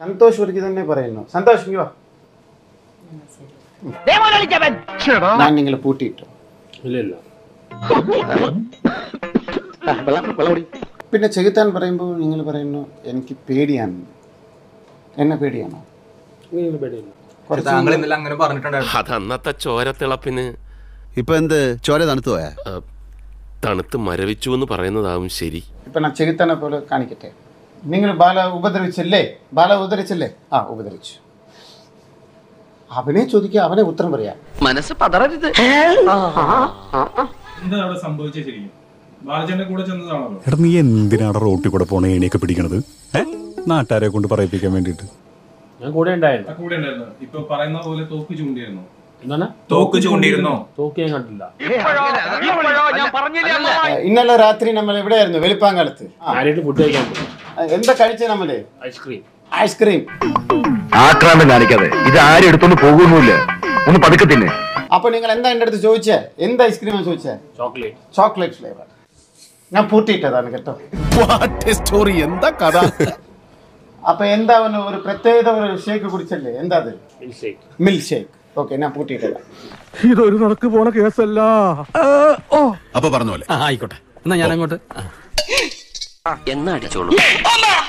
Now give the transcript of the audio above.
സന്തോഷ് ഒരിക്കൽ തന്നെ പറയുന്നു സന്തോഷ് ഇങ്ങ് വാ ഞാൻ നിങ്ങളെ പൂട്ടിയിട്ടു ഇല്ല ഇല്ല പിന്നെ ചെകുത്താൻ പറയുമ്പോൾ നിങ്ങൾ പറയുന്നു എനിക്ക് പേടിയാണ് എന്നെ പേടിയാണോ ഇങ്ങനെ പേടിയില്ല കുറച്ച് താങ്കൾ ഇന്നലെ അങ്ങനെ പറഞ്ഞിട്ടുണ്ടായിരുന്നു അത് അന്നത്തെ ചോരത്തിളപ്പിന് ഇപ്പൊ എന്ത് ചോര തണുത്തു പോയാ ആ, തണുത്ത് മരവിച്ചു എന്ന് പറയുന്നതാവും ശരി ഇപ്പൊ ഞാൻ ചെകുത്താനെ പോലെ കാണിക്കട്ടെ നിങ്ങൾ ബാല ഉപദ്രവിച്ചല്ലേ ബാല ഉപദ്രവിച്ചല്ലേ ആ ഉപദ്രവിച്ചു അവനെ ചോദിക്കുക അവനെ ഉത്തരം പറയാം മനസ്സ് പതറരുത് എന്താ അവിടെ സംഭവിച്ചത് ശരിക്കും ബാലചന്റെ കൂടെ ചെന്നതാണല്ലോ എടാ നീ എന്തിനാണ് റോട്ടിൽ കൂടെ പോണ ഏണിയൊക്കെ പിടിക്കണത് ഏ നാട്ടുകാരെ കൊണ്ട് പറയിപ്പിക്കാൻ വേണ്ടിയിട്ട് ഞാൻ കൂടെ ഉണ്ടായിരുന്നു ആ കൂടെ ഉണ്ടായിരുന്നു ഇപ്പൊ പറയുന്ന പോലെ തോക്ക് ചൂണ്ടിയിരുന്നു എന്താണ് തോക്ക് ചൂണ്ടിയിരുന്നോ തോക്ക് ഞാൻ കണ്ടില്ല ആ, ഇന്നലെ രാത്രി നമ്മൾ എവിടെയായിരുന്നു വെളുപ്പാങ്കാലത്ത് ആ, ആരായിട്ട് ഫുഡ് കഴിക്കാൻ പോയി ആ, എന്താ കഴിച്ച നമ്മള് ഐസ്ക്രീം ഐസ്ക്രീം ആക്രാന്തം കാണിക്കാതെ ഇത് ആരും എടുത്തോണ്ട് പോകുന്നില്ല ഒന്ന് പതുക്കെ തിന്നെ അപ്പൊ നിങ്ങൾ എന്താ എൻ്റെ അടുത്ത് ചോദിച്ചേ എന്ത് ഐസ്ക്രീമാണ് ചോദിച്ചേ ചോക്ലേറ്റ് ചോക്ലേറ്റ് ഫ്ലേവർ ഞാൻ പൂട്ടിയിട്ടതാണ് കേട്ടോ സ്റ്റോറി എന്താ കഥ അപ്പൊ എന്താ ഒന്ന് ഒരു പ്രത്യേകത ഒരു ഷേക്ക് കുടിച്ചല്ലേ എന്താ അത് മിൽക്ക് മിൽക്ക് ഷേക്ക് ഓക്കെ ഞാൻ പൂട്ടിയിട്ടതാ ഇതൊരു നടക്ക് പോണ കേസല്ല അപ്പൊ പറഞ്ഞ പോലെ എന്നാ അടിച്ചോളൂ